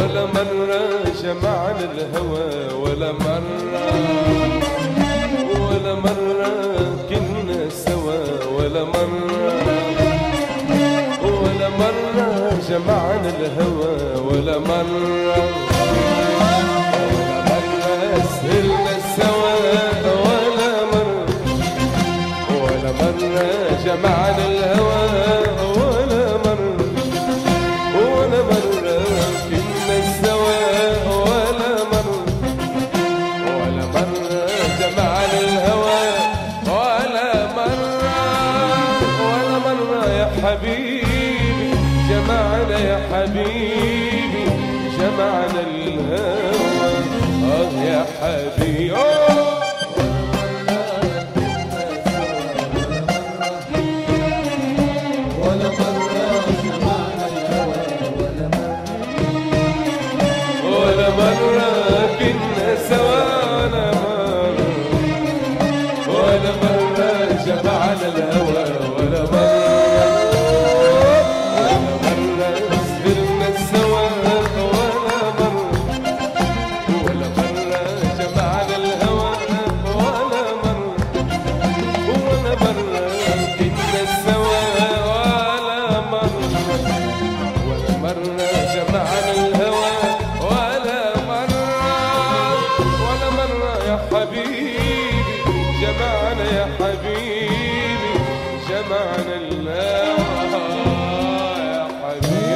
ولا مرة جمعنا الهوى ولا مرة ولا مرة كنا سوا ولا مرة ولا مرة جمعنا الهوى ولا مرة ولا مرة سهرنا سوا ولا مرة ولا مرة جمعنا الهوى ولا مرة ولا مرة كنا سوا ولا مرة ولا مرة جمعنا الهوى ولا مرة ولا مرة يا حبيبي جمعنا يا حبيبي جمعنا الهوى آه يا حبيبي أوه. ولا مرة سمعنا الهوى ولا مرة ولا مرة كنا سوا ولا مرة ولا مرة جمعنا الهوى ولا مرة ولا مرة سهرنا سوا ولا مرة ولا مرة جمعنا الهوى ولا مرة ولا مرة كنا سوا ولا مرة ولا مرة جمعنا الهوى ولا مرة ولا مرة يا حبيبي جمعنا يا حبيبي جمعنا الهوى يا حبيبي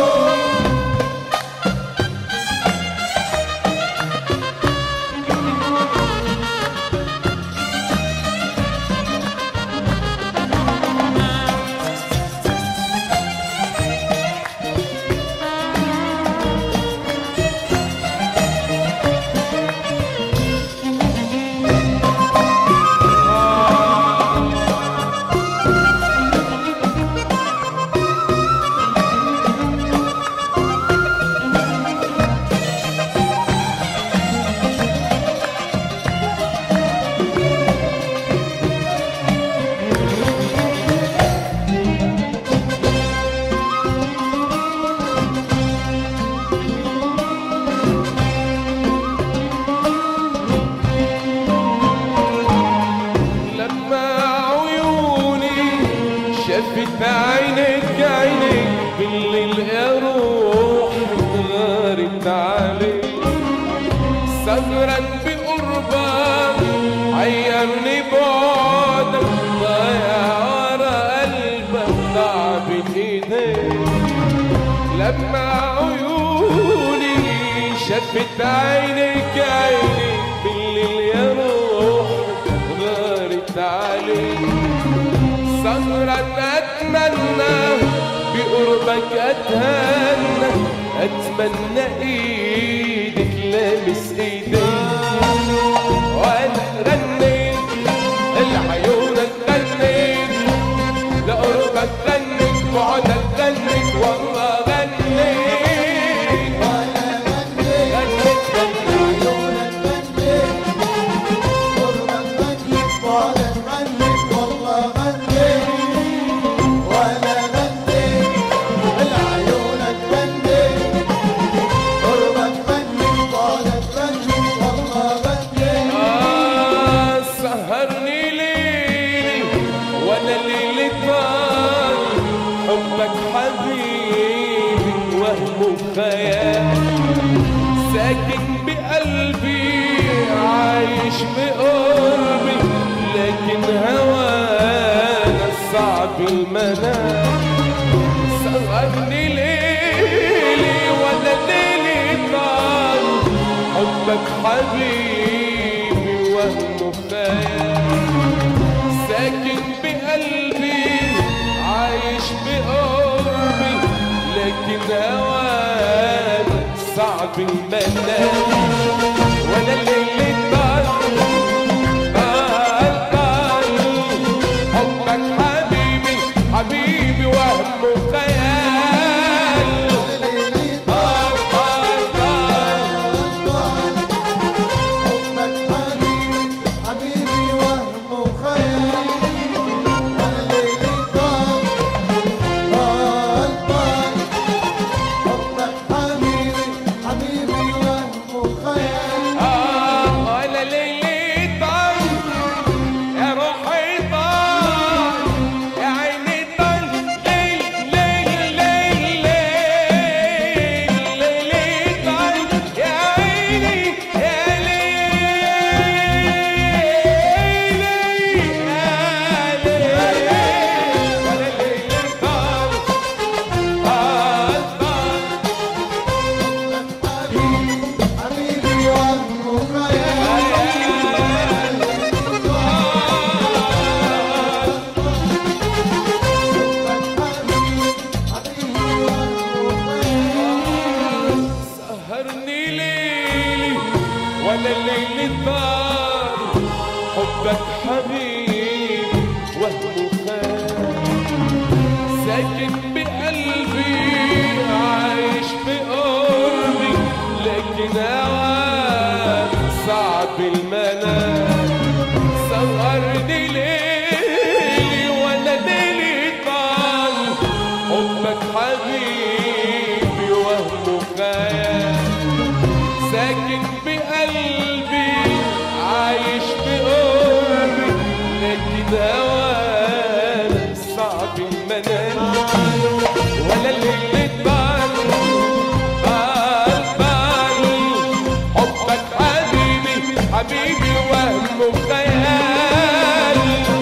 لما عيوني شفت عينك عينك بالليل يا روح غارت عليك سهرا بقربك عيرني بعدك ضايع ورا قلبك ضاع بين ايديك لما عيوني شفت عينك عيني بالليل يا روح غارت عليك سهرا اتمنى بقربك اتهنى اتمنى ايدك لامس ايديك وانا رنيت العيونك غنيت لقربك غنيت بعدك غنيت والله غنيت ولا غنيت غنيت غنيت عيونك غنيت قربك غنيت بعدك غنيت والله غنيت ولا غنيت العيونك غنيت قربك غنيت بعدك غنيت والله غنيت آه سهرني ليلي ولا ليلي طال حبك حبيبي وهم خيال ساكن بقلبي عايش بقربي لكن هوانا صعب المنام سهرني ليلي ولا ليلي طال حبك حبيبي وهم خيال ساكن بقلبي عايش بقربي لكن هواك صعب المنام ولا الليل طال طال طال حبك حبيبي حبيبي وهم خيال ليلي طال طال طال حبك حبيبي حبيبي وهم وخيال وانا ليلي طال طال طال حبك حبيبي ولا الليل طال حبك حبيبي وهمه خان ساكن بقلبي عايش بقربي لكن اوان صعب المنام سهرني ليلي ولا ليلي طال حبك حبيبي وهمه خيال ساكن بقلبي عايش بقربي لكن هوانا صعب المنام ولا الليل طال طال طال حبك حبيبي حبيبي وهم خيال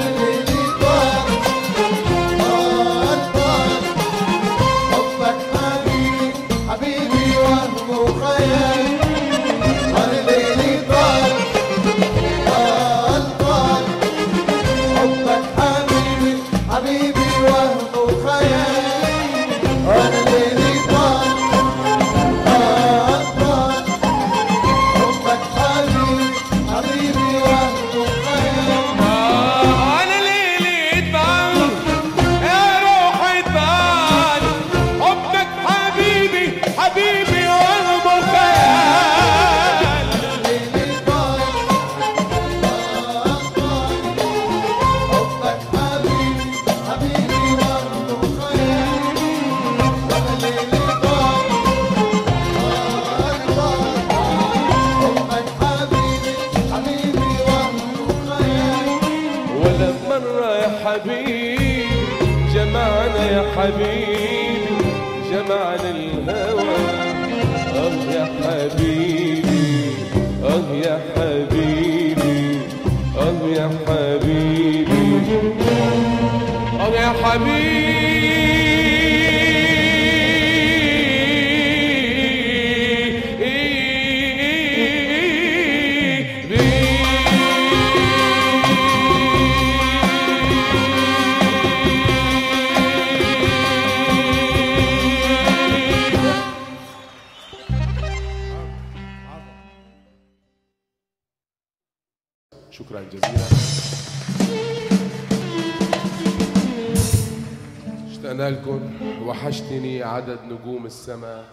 حبك حبيبي حبيبي وهمه خيال وانا ليلي طال طال طال حبك حبيبي حبيبي وهمه خيال وانا ليلي طال طال طال حبك حبيبي حبيبي وهمه خيال انا ليلي طال يا روحي طال حبك حبيبي حبيبي وهم خيال ليلي طال طال طال حبك حبيبي حبيبي وهمه خيال وانا ليلي طال طال طال حبك حبيبي حبيبي وهمه خيال ولا مرة يا حبيبي جمعنا يا حبيبي جمعنا الهوى اه يا حبيبي اه يا حبيبي اه يا حبيبي اه يا حبيبي شكرا جزيلا اشتقنا لكم وحشتني عدد نجوم السماء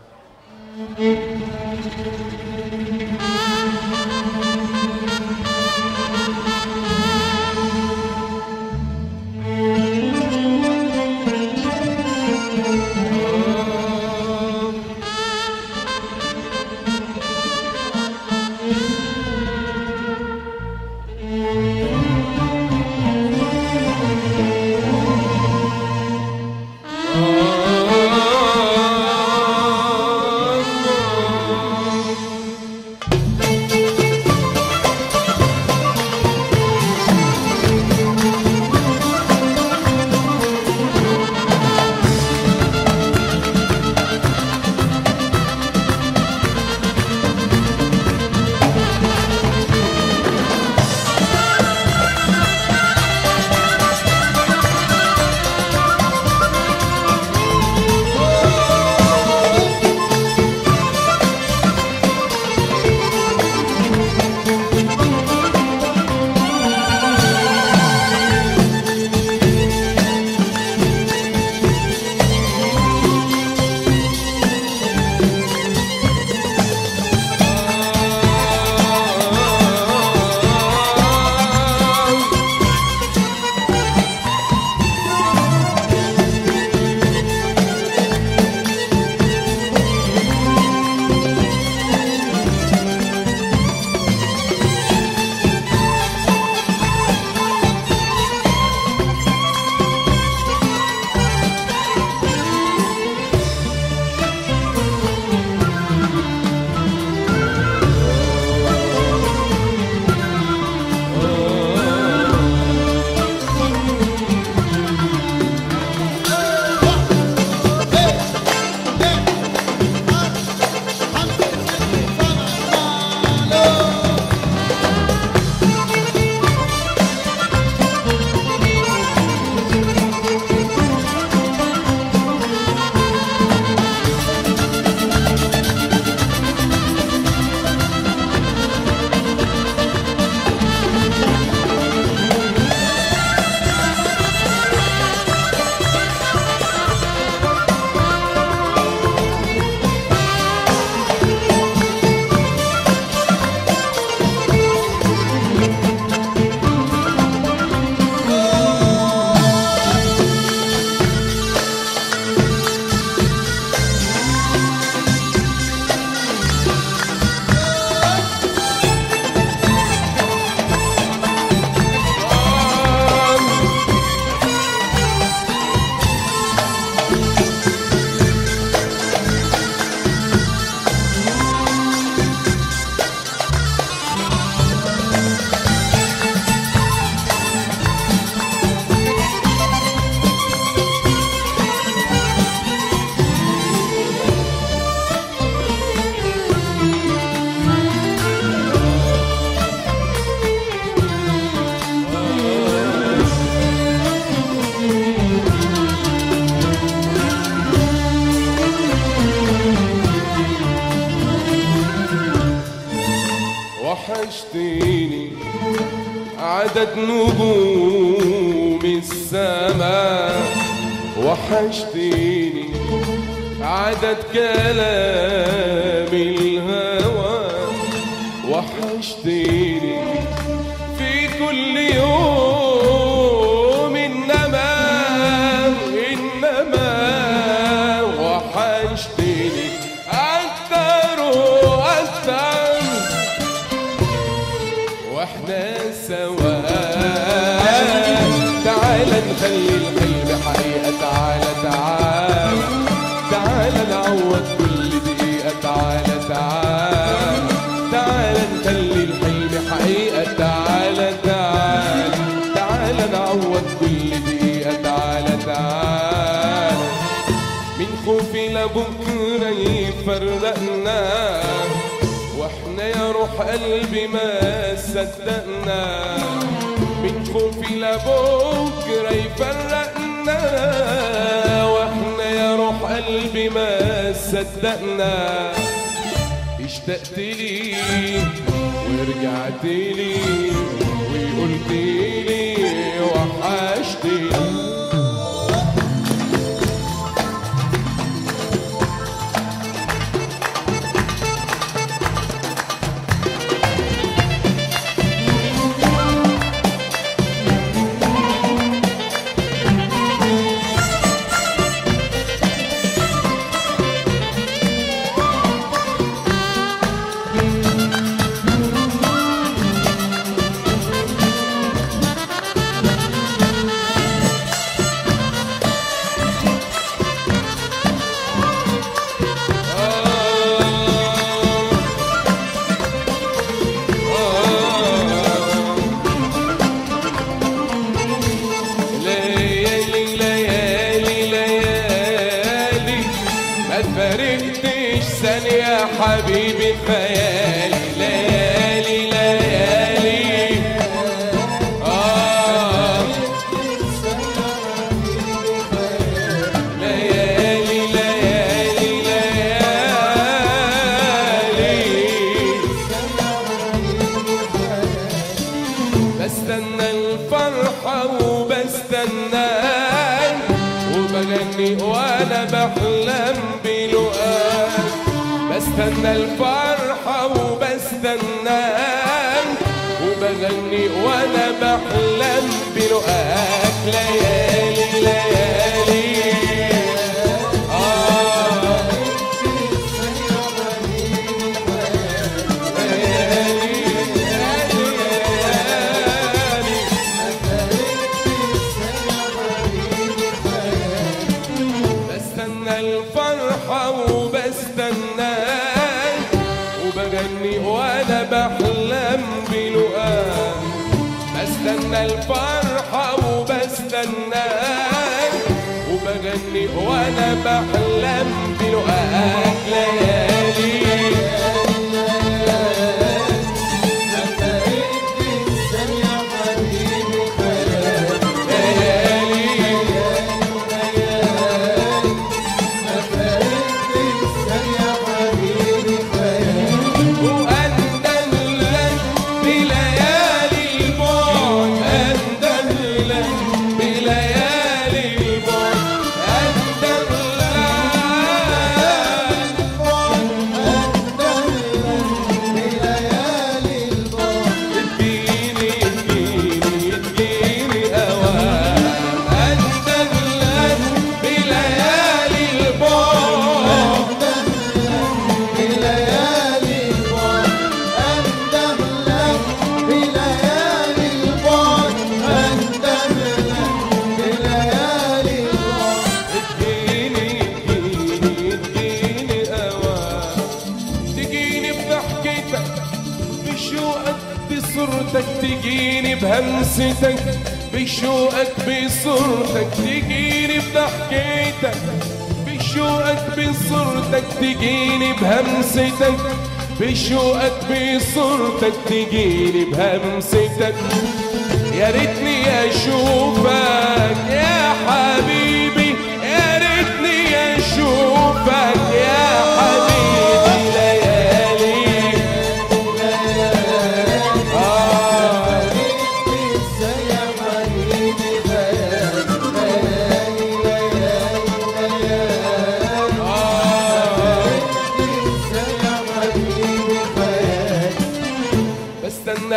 وحشتيني عدد نجوم السماء وحشتيني عدد كلام الهوى وحشتيني في كل يوم إنما إنما وحشتني أكتر وأكتر واحنا سوا تعال نخلي الحلم حقيقة تعال تعال تعال نعوض كل دقيقة تعال تعال تعال نخلي الحلم حقيقة تعال تعال تعال نعوض كل دقيقة تعال تعال من خوفي لبكرة يفرقنا واحنا يا روح قلبي ما صدقنا من خوفي لبكرة يفرقنا واحنا يا روح قلبي ما صدقنا اشتقت لي ورجعت لي وقلت لي وحشتني ليالي ليالي ليالي ما تفارقتش ثانية حبيبي خيالي ليالي ليالي آه ليالي ليالي ليالي بستنى الفرحة وبستناك وبغني وانا بحلم بلقاك بستنى الفرحة وبستناك وبغني وانا بحلم بلقاك ليالي ليالي آه بستنى الفرحة وبستناك وبغني وانا بحلم بلقاك بستنى الفرحة وبستناك وبغني وانا بحلم بلقاك ليالي وأندم لك بليالي البعد أندم لك بليالي البعد أندم لك اديني اديني اديني اوام أندم لك بليالي البعد اديني اديني اديني اوام تجيني بضحكتك بشوقك بصورتك تجيني بهمستك بشوقك بصورتك تجيني بضحكتك بشوقك بصورتك تجيني بهمستك بشوقك بصورتك تجيني بهمستك يا ريتني اشوفك يا حبيبي يا ريتني اشوفك يا حبيبي ليالي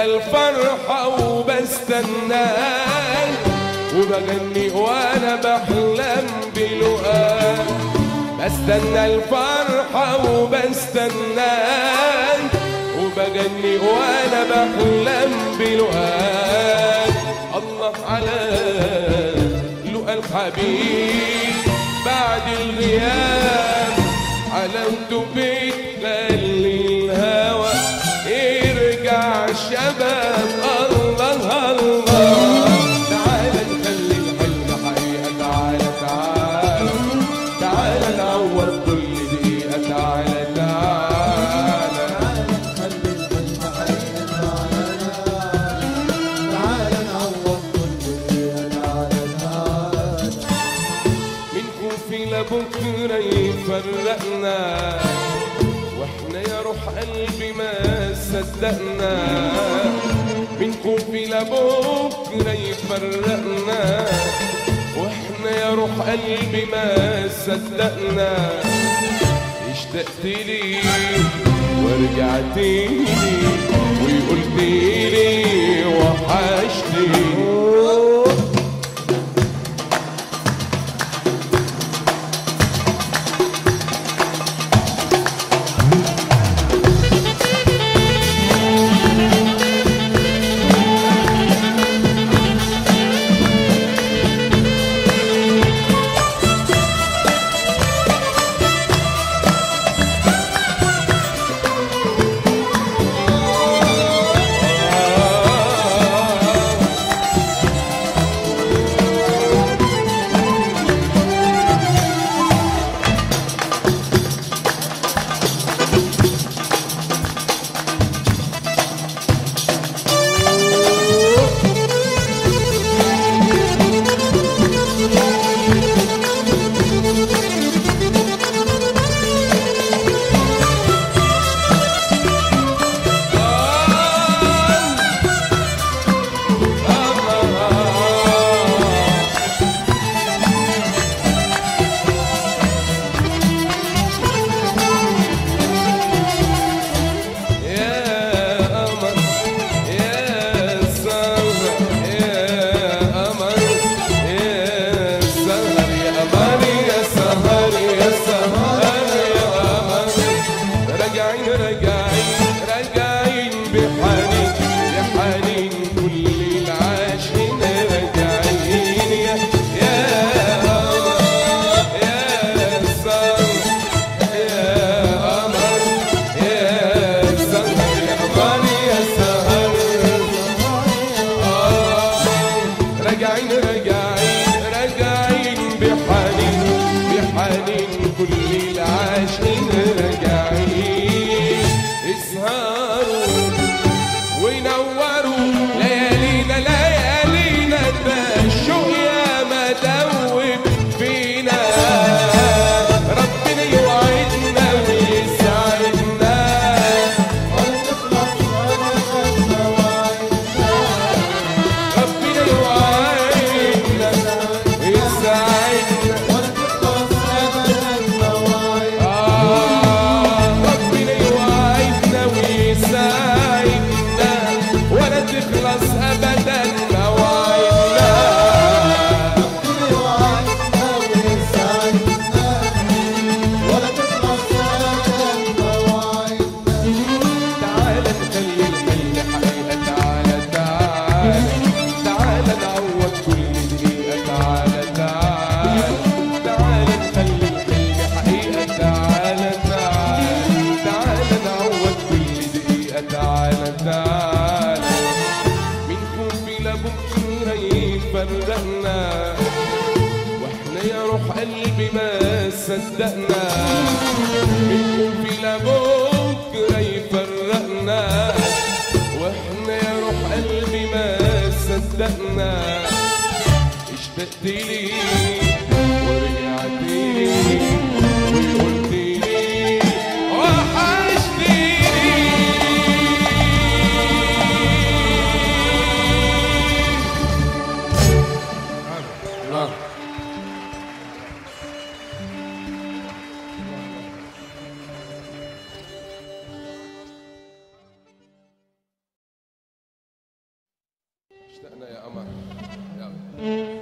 الفرحة وبستناك وبغني وانا بحلم بلقاك بستنى الفرحة وبستناك وبغني وانا بحلم بلقاك الله على لقى الحبيب بعد الغياب علامته بتخلي الهوى يرجع شباب الله الله تعالى نخلي الحلم حقيقة تعالى تعالى تعالى نعوض كل دقيقة تعالى تعالى خلي الحلم حقيقة تعالى تعالى نعوض كل دقيقة تعالى تعالى من خوفي لبكرة يفرقنا واحنا يا روح قلبي ما صدقنا من خوفي لبكرة يفرقنا واحنا يا روح قلبي ما صدقنا اشتقت لي ورجعت لي وقلت لي وحشتني يا قمر يا سهر يا قمر يا سهر يا قمر يا سهر يا سهر يا قمر راجعين راجعين راجعين بحنين بحنين كل العاشقين راجعين يا يا قمر يا سهر يا قمر يا سهر يا قمر يا سهر راجعين راجعين راجعين بحنين بحنين كل العاشقين راجعين اسهروا وينوروا ليالينا ليالينا الشوق يا ما دوب فينا ربنا يوعدنا ويسعدنا ولا تخلص أبدا مواعيدنا ربنا يوعدنا ويسعدنا ولا تخلص أبدا مواعيدنا آه ربنا يوعدنا ويسعدنا ولا تخلص ابدا مواعيدنا كل وعدنا ويسعدنا ولا تخلص أبدا مواعيدنا تعالى نخلي الحلم حقيقة تعالى تعالى تعالى نعوض كل دقيقة تعالى تعالى تعالى نخلي الحلم حقيقة تعالى تعالى تعالى نعوض كل دقيقة تعالى تعالى من خوفي لبكرة يفرقنا واحنا يا روح قلبي ما صدقنا من خوفي لبكرة يفرقنا واحنا يا روح قلبي ما صدقنا اشتقت لي ورجعت لي وقلت لي وحشتني الله اشتقنا يا قمر يلا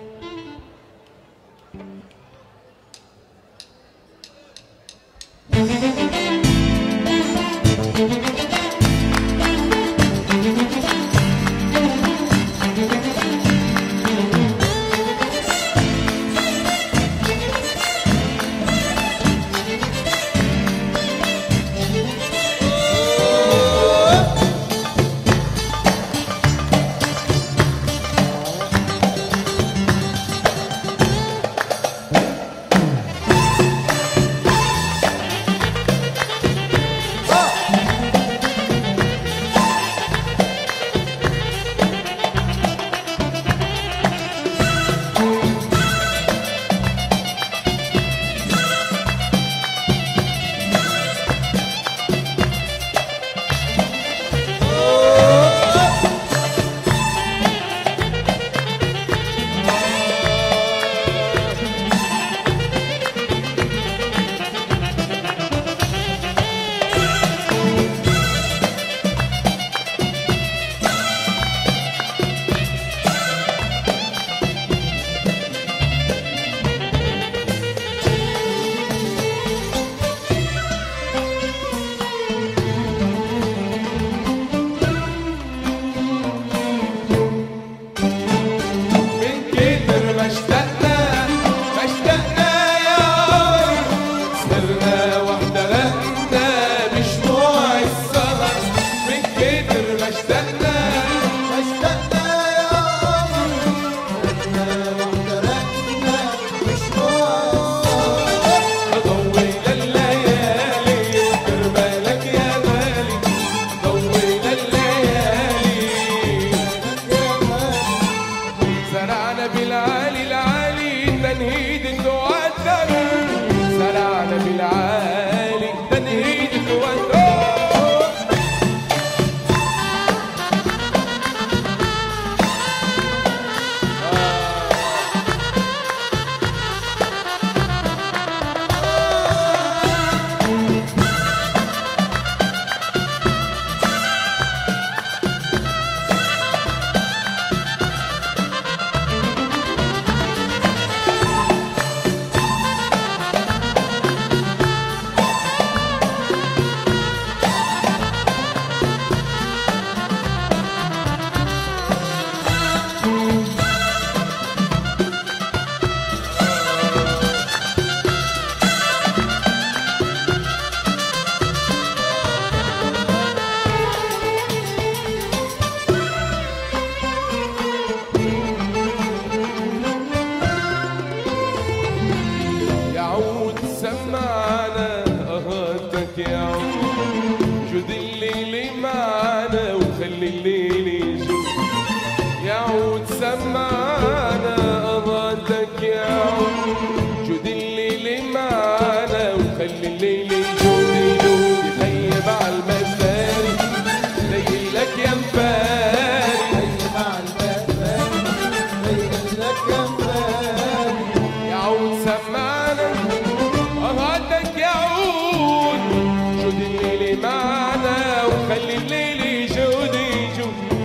من كتر ما اشتقنا ما اشتقنا يا قمر سهرنا واحترقنا بشموع السهر من كتر ما اشتقنا ما اشتقنا يا قمر سهرنا واحترقنا بشموع طويل الليالي كرمالك يا غالي طويل الليالي زرعنا بالعالي العالي تنهيد الدعاء زرعنا بالعالي تنهيد الدعاء يعود سمعنا أهاتك يعود جود الليل معنا وخلي الليل يجود يعود سمعنا أهاتك يعود جود الليل معنا وخلي الليل يجود يجود يخيب على المفاري ليلك يا مفاري مع الباب بين لك كفاني يعود سمعنا أهاتك يعود جود الليل معنا وخلي الليل يجود يجود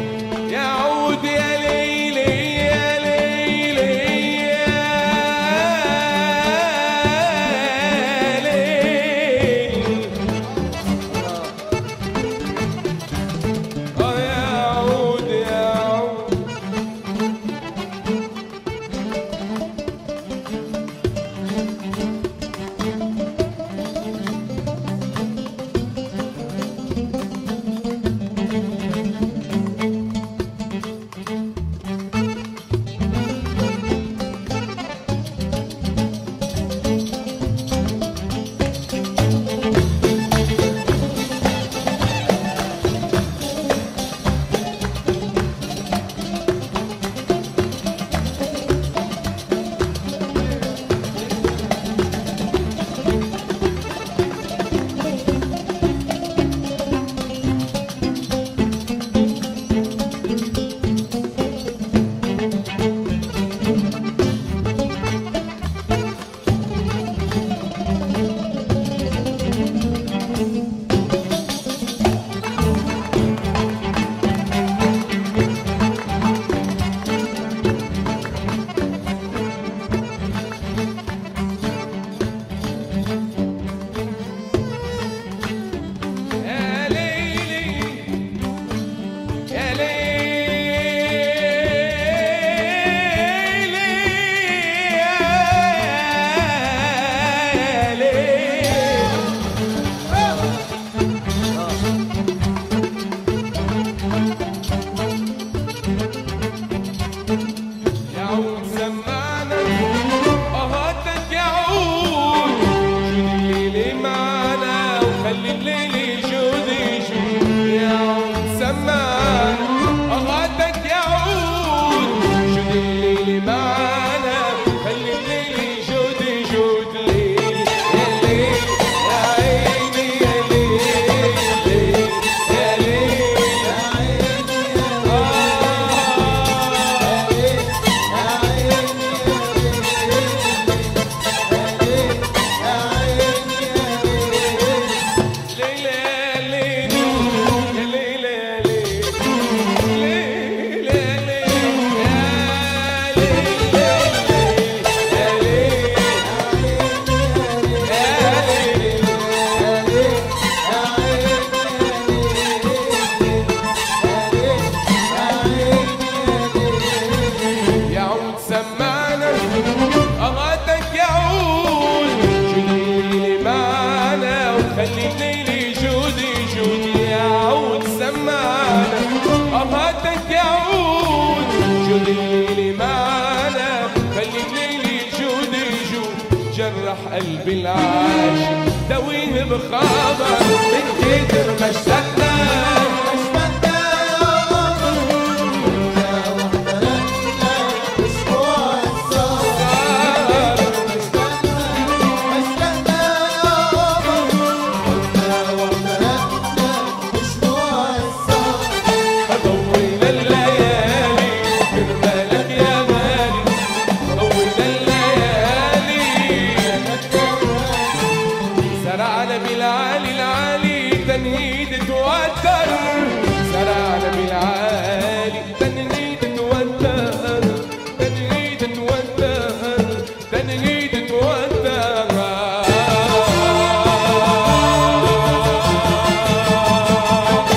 العاشق دويه بخبر من كتر ما اشتقنا طوينا الليالي برمالك يا غالي طوينا الليالي سرعنا بالعالي العالي تنهيد توتر سرعنا بالعالي تنهيد توتر تنهيد توتر تنهيد توتر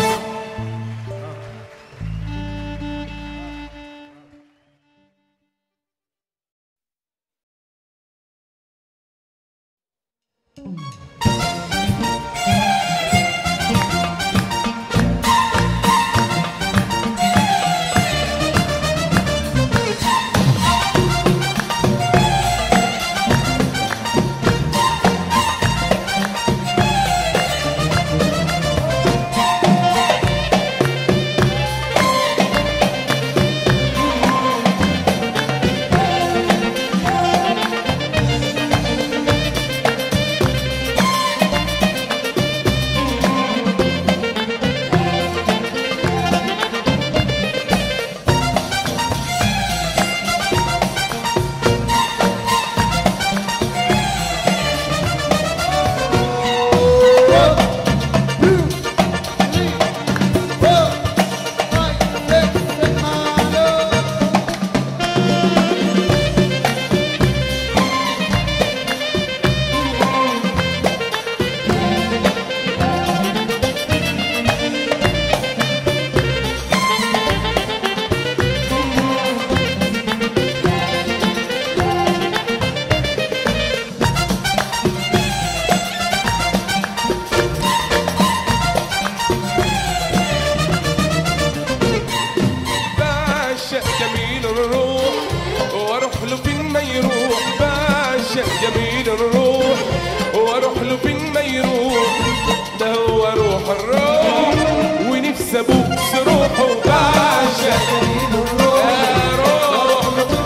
بعشق جميل الروح واروح له فين ما يروح بعشق جميل الروح واروح له فين ما يروح ده هو روح الروح ونفسي ابوس روحه بعشق جميل الروح يا روح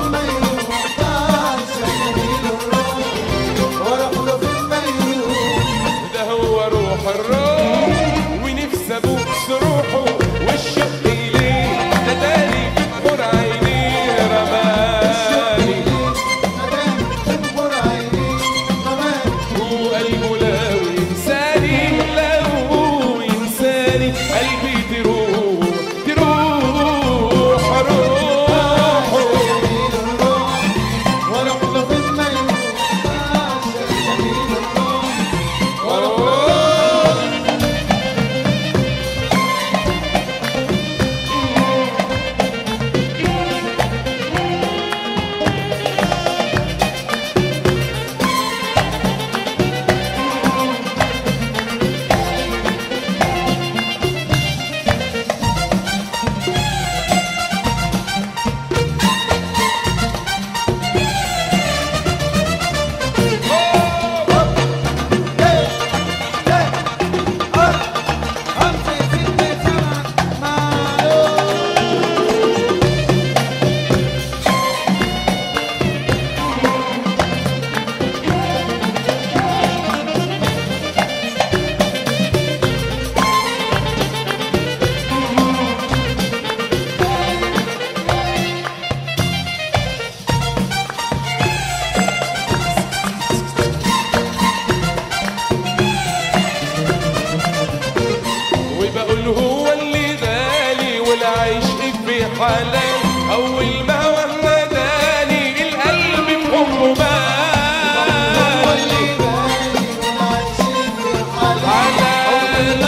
ده هو روح الروح ونفسي ابوس روحه والشوق ليه نداني في بحور عينيه رماني وقلبه لو ينساني لو ينساني قلبي تروح تروح روحه وبقول هو اللي غالي والعيش في حلال اول ما وناداني القلب بحبه بالي حلال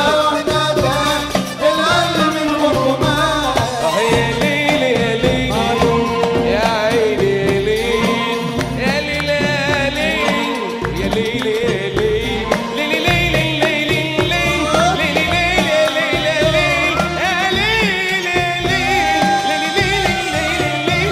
آه يا ليل يا ليل يا عيني يا ليل يا ليل يا ليل يا ليل يا ليل ليل ليل ليل ليل ليل ليل ليل يا ليل يا ليل يا ليل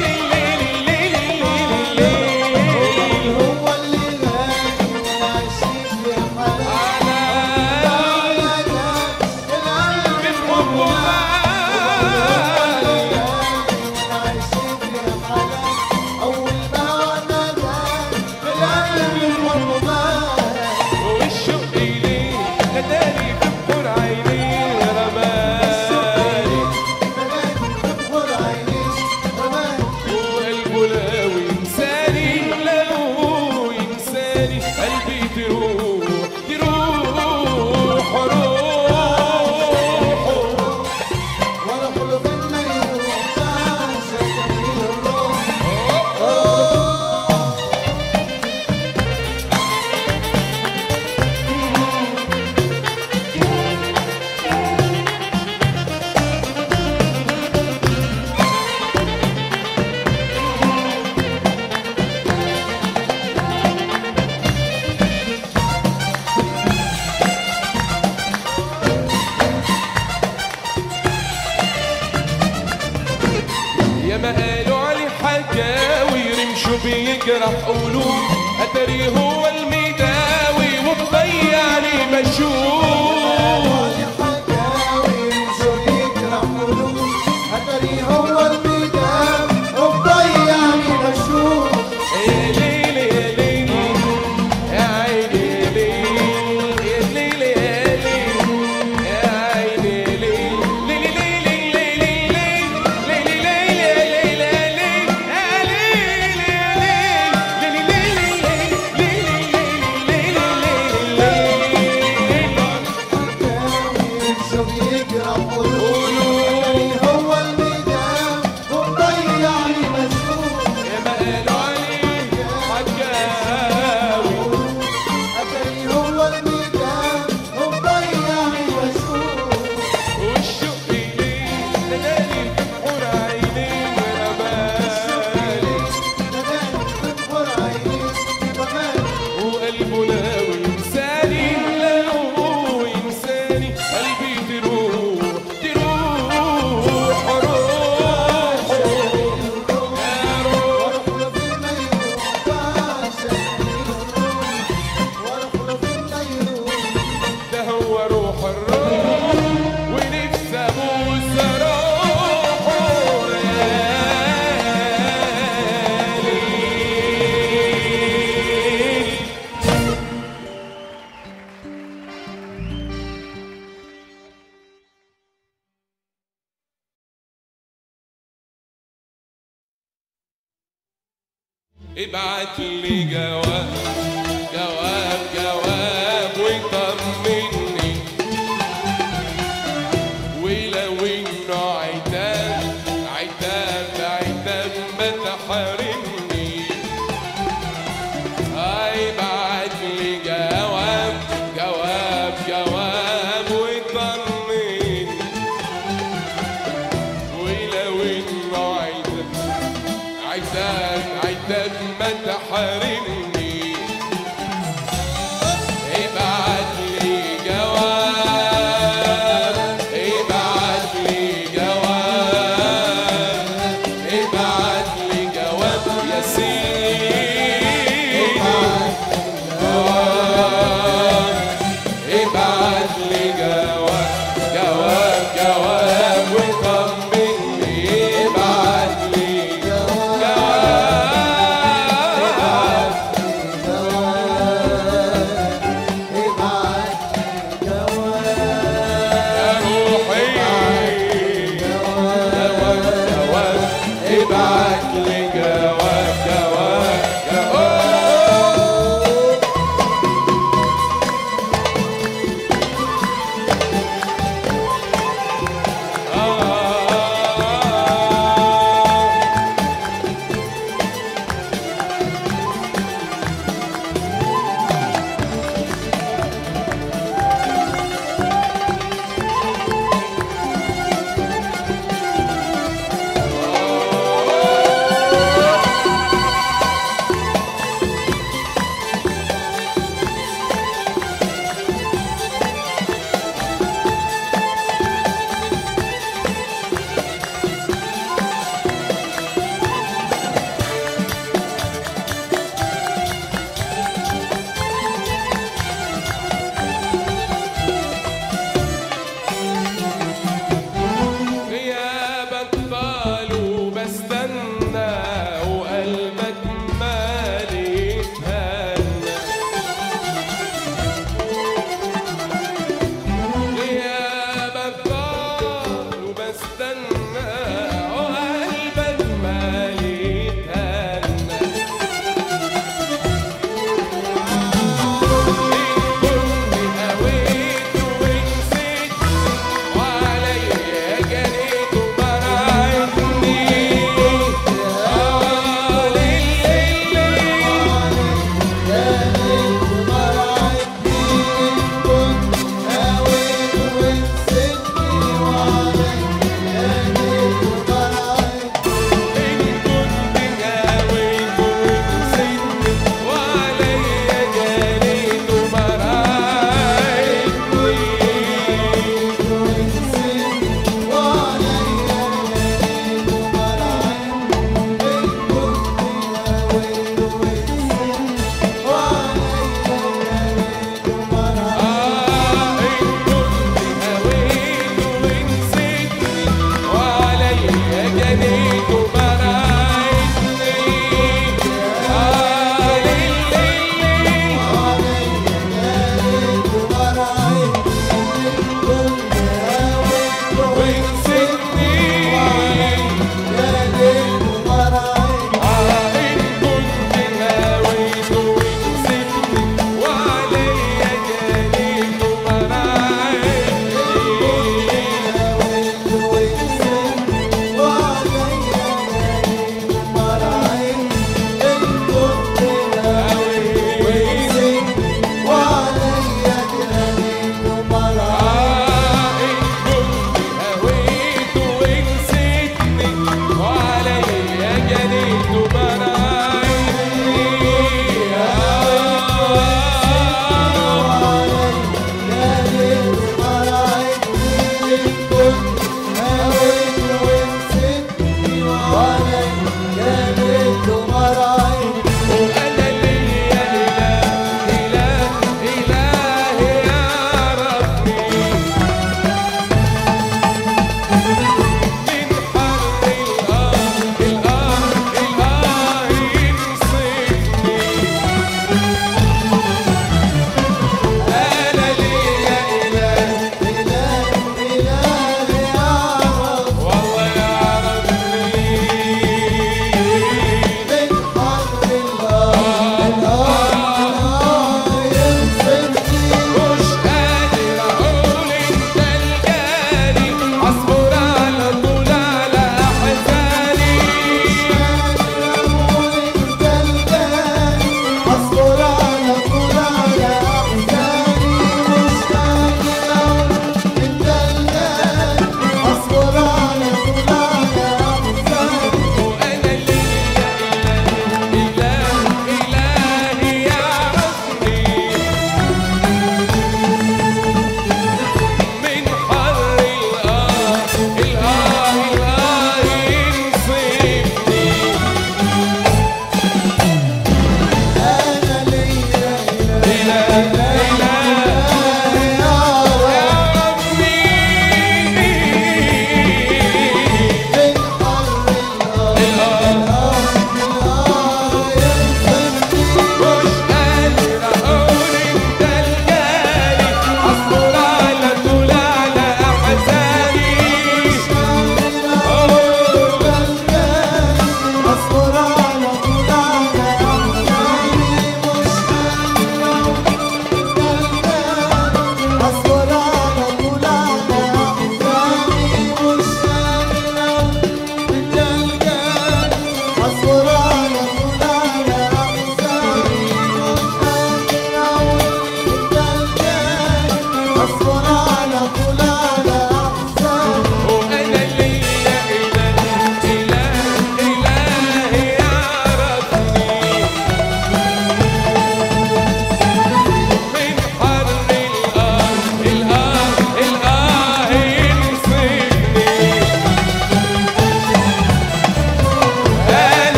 بيجرح قلوب اتاري هو المداوي ومضيعني بشوف حكاوي شريك رحمه أتري هو الميدان ومضيعني بشوف يا ليل يا ليل يا عيني يا ليل يا ليل يا ليل يا عيني يا ليل ليل ليل ليل ليل ليل ليل يا ليل يا ليل يا ليل يا ليل ليل ليل ليل ليل ليل حكاوي شريك رحمه أتري هو الميدان ومضيعني بشوف يا ما قالوا عليه حكاوي أتري هو الميدان ومضيعني بشوف والشوق ليه ناداني بحور عيني ورمالي وقلبه ناوي ينساني لو ينساني قلبي تروح تروح روح يا روح ده هو روح الروح ونفسي ابوس روحه يالي ابعت لي جواب جواب جواب وطمني ولو انه عتاب عتاب عتاب ما تحرمني ابعت لي جواب جواب جواب وطمني ولو انه عتاب عتاب عتاب ما تحرمني ابعت لي جواب ابعت لي جواب ابعت لي جواب يا سيدي ابعت لي جواب جواب جواب وطمني ابعت لي جواب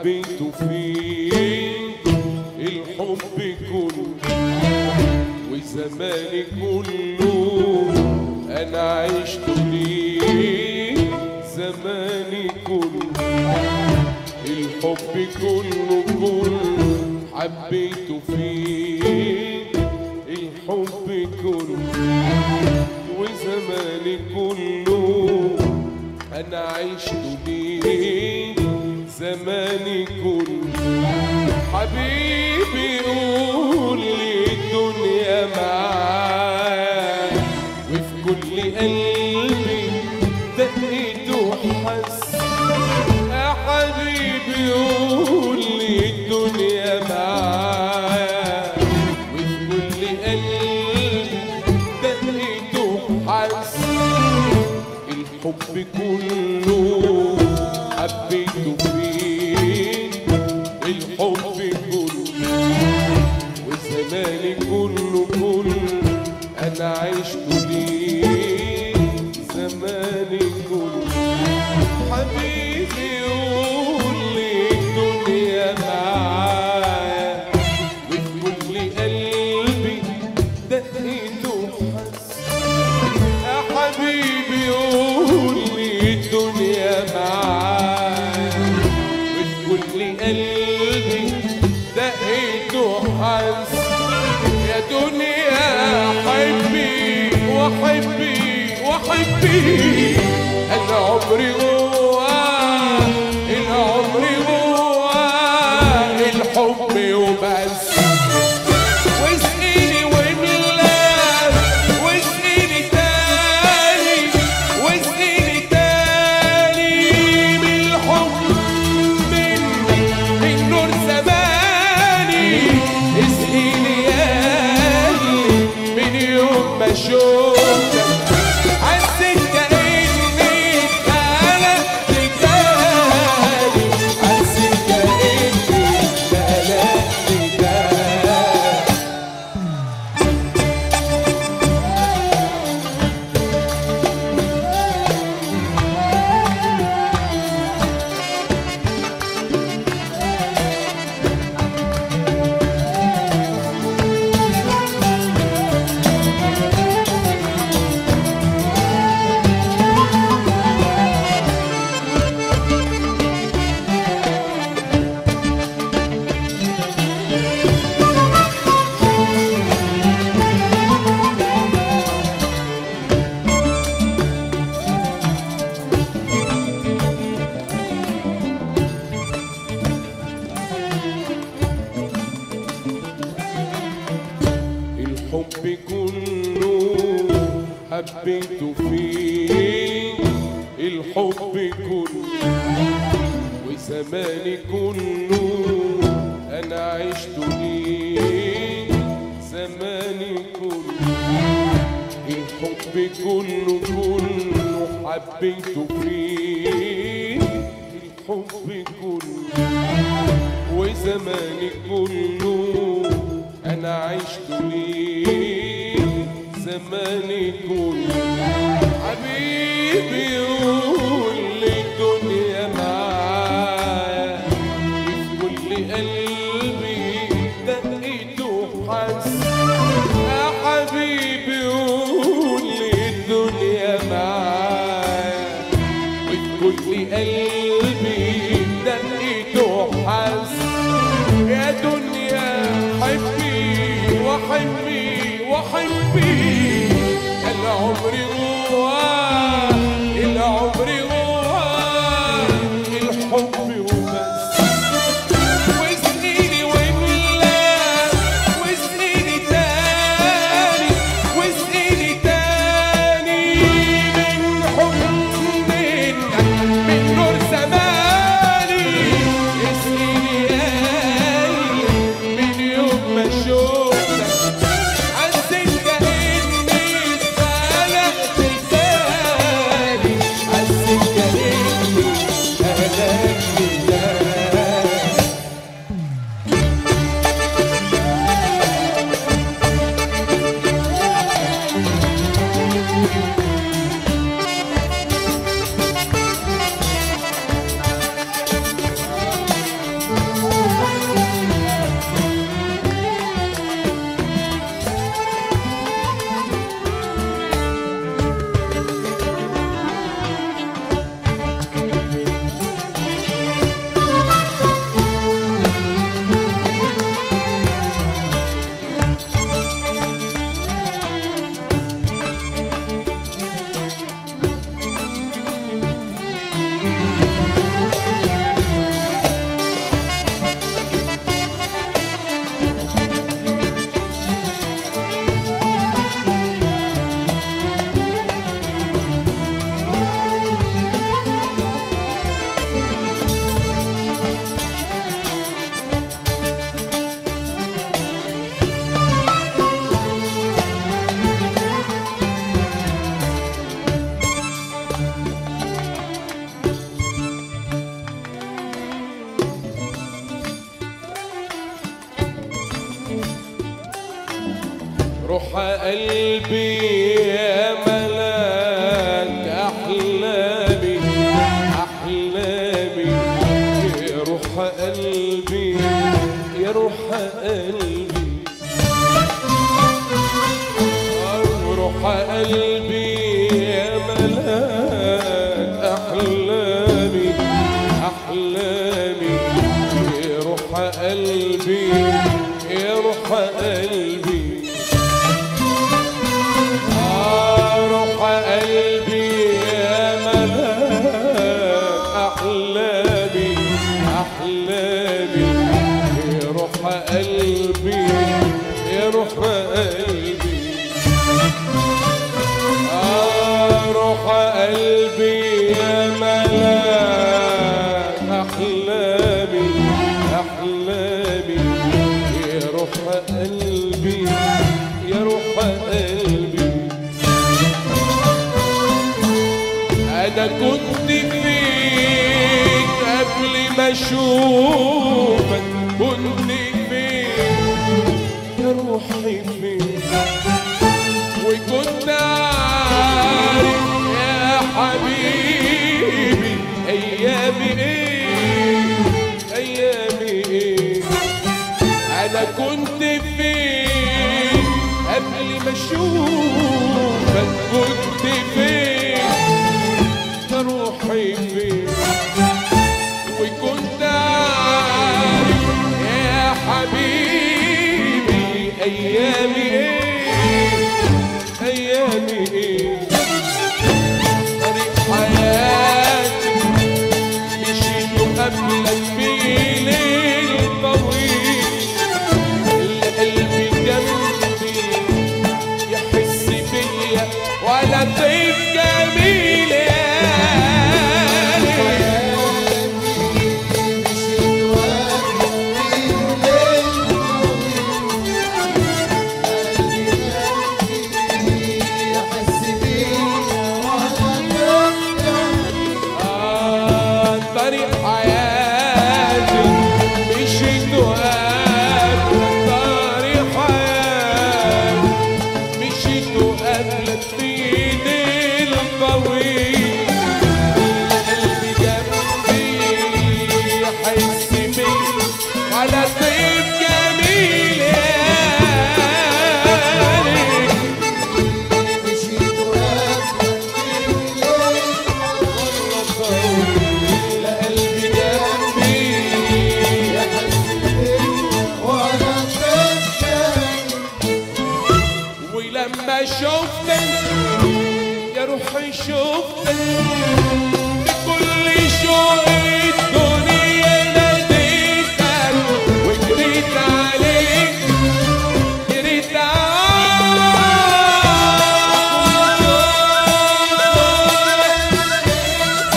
حبيته فيك الحب كله وزماني كله انا عشت ليك زماني كله الحب كله كله حبيته فيك الحب كله وزماني كله انا عشت ليك زماني كله حبيبي قول لي الدنيا معاك وفي كل قلبي دقيت وحس يا حبيبي قول لي الدنيا معاك وفي كل قلبي دقيت وحس الحب كله حبيته فيك الحب كله وزماني كله كله انا عشت ليك زماني كله حبيبي قول لي الدنيا معايا وفي كل قلبي دقيت وحس يا حبيبي قول لي الدنيا معايا وفي كل قلبي دقيت وحس يا دنيا حبي وحبي وحبي انا عمري جواه العمر جواه الحب وبس واسقيني واملاه واسقيني تاني واسقيني تاني بالحب منك من نور زماني اسقيني يالي من يوم ما شفتك حسيت كأني اتخلقت تاني حسيت كأني اتخلقت تاني الحب كله حبيته فيك الحب كله وزماني كله انا عشت ليك زماني كله الحب كله كله حبيته فيك الحب كله وزماني كله انا عشت ليك زماني كله حبيبي قول لي الدنيا معايا في كل قلبي دقيت وحس يا حبيبي قول لي الدنيا معايا وفي كل قلبي دقيت وحس يا دنيا حبي وحبي وحبي العمر جواه العمر جواه الحب وبس وسنيني واملاه وسنيني تاني وسنيني تاني من حب منك من نور زماني اسقيني قلبي من يوم ما شفتك حسيت كأني روح قلبي يا ملاك أحلامي أحلامي يا روح قلبي يا روح قلبي روح قلبي يا ملاك أحلامي أحلامي يا روح قلبي يا روح قلبي آه روح قلبي يا ملاك أحلامي أحلامي يا روح قلبي يا روح قلبي آه روح قلبي يا ملاك أحلامي أحلامي يا روح قلبي يا روح قلبي أنا كنت فيك قبل ما أشوفك كنت فيك يا روحي فيك وكنت عارف يا حبيبي ايامي ايه ايامي ايه انا كنت فين قبل ما اشوفك كنت فين يا روحي فين وكنت عارف يا حبيبي ايامي ايه ايامي ايه طريق حياتي مشيت قبلك في ليل طويل القلب جنبي يحس بيا ولا طيب جميل آه، طريق حياتي مشيت وقابلك طريق حياتي مشيت وقابلك في ليل طويل قلبي جنبي يحس بي على طيب جميل قلبي جنبي ولما شفتك يا روحي شفتك بكل شوق الدنيا ناديتك وجريت عليك جريت عليك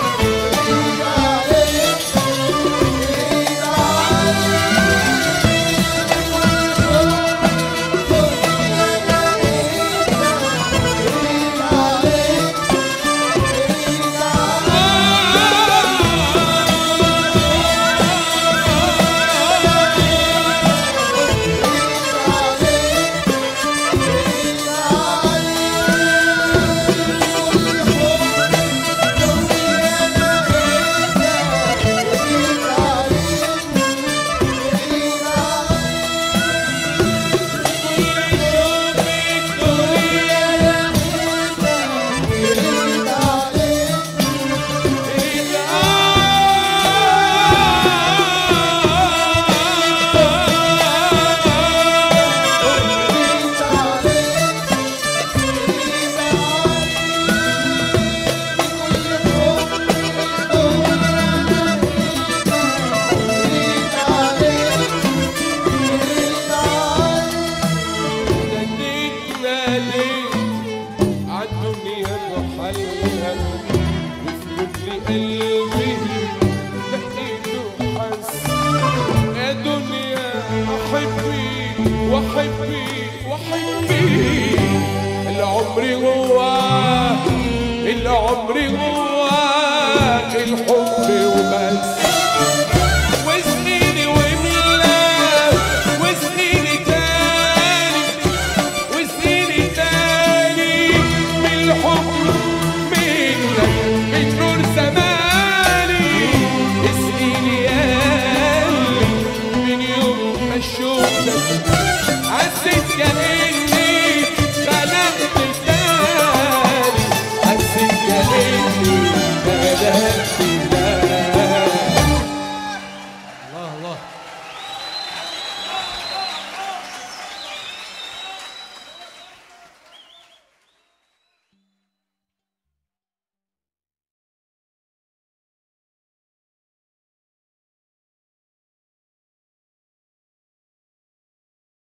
ناديت ناديت عالدنيا بحالها وفي قلبي دقيت وحس يا دنيا احبي واحبي واحبي العمر جواك العمر جواك الحب وبس واسقيني واملاك واسقيني تاني هالشوق زاد